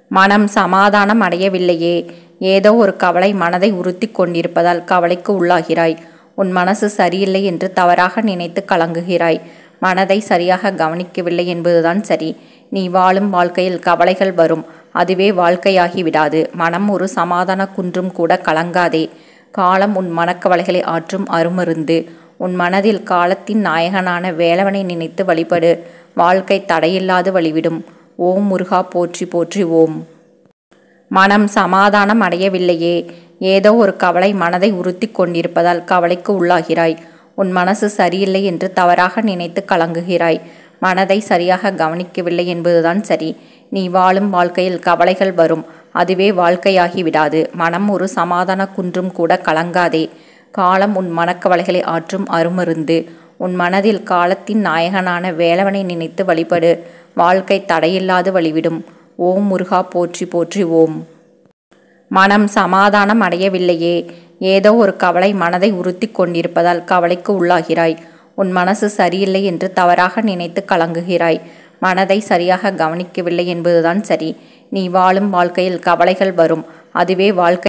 மனம் சமாதானம் அடையவில்லையே ஏதோ ஒரு கவலை மனதை உறுத்திக் கொண்டிருப்பதால் கவலைக்கு உள்ளாகிறாய் உன் மனசு சரியில்லை என்று தவறாக நினைத்து கலங்குகிறாய் மனதை சரியாக கவனிக்கவில்லை என்பதுதான் சரி நீ வாழும் வாழ்க்கையில் கவலைகள் வரும் அதுவே வாழ்க்கையாகி விடாது மனம் ஒரு சமாதான குன்றும் கூட கலங்காதே காலம் உன் மனக்கவலைகளை ஆற்றும் அருமருந்து உன் மனதில் காலத்தின் நாயகனான வேலவனை நினைத்து வழிபடு வாழ்க்கை தடையில்லாது வழிவிடும் ஓம் முருகா போற்றி போற்றி ஓம் மனம் சமாதானம் அடையவில்லையே ஏதோ ஒரு கவலை மனதை உறுத்திக் கொண்டிருப்பதால் கவலைக்கு உள்ளாகிறாய் உன் மனசு சரியில்லை என்று தவறாக நினைத்து கலங்குகிறாய் மனதை சரியாக கவனிக்கவில்லை என்பதுதான் சரி நீ வாழும் வாழ்க்கையில் கவலைகள் வரும் அதுவே வாழ்க்கையாகி விடாது மனம் ஒரு சமாதான குன்றும் கூட கலங்காதே காலம் உன் மனக்கவலைகளை ஆற்றும் அருமருந்து உன் மனதில் காலத்தின் நாயகனான வேலவனை நினைத்து வழிபடு வாழ்க்கை தடையில்லாது வழிவிடும் ஓம் முருகா போற்றி போற்றி ஓம் மனம் சமாதானம் அடையவில்லையே ஏதோ ஒரு கவலை மனதை உறுத்திக் கொண்டிருப்பதால் கவலைக்கு உள்ளாகிறாய் உன் மனசு சரியில்லை என்று தவறாக நினைத்து கலங்குகிறாய் மனதை சரியாக கவனிக்கவில்லை என்பதுதான் சரி நீ வாழும் வாழ்க்கையில் கவலைகள் வரும் அதுவே வாழ்க்கை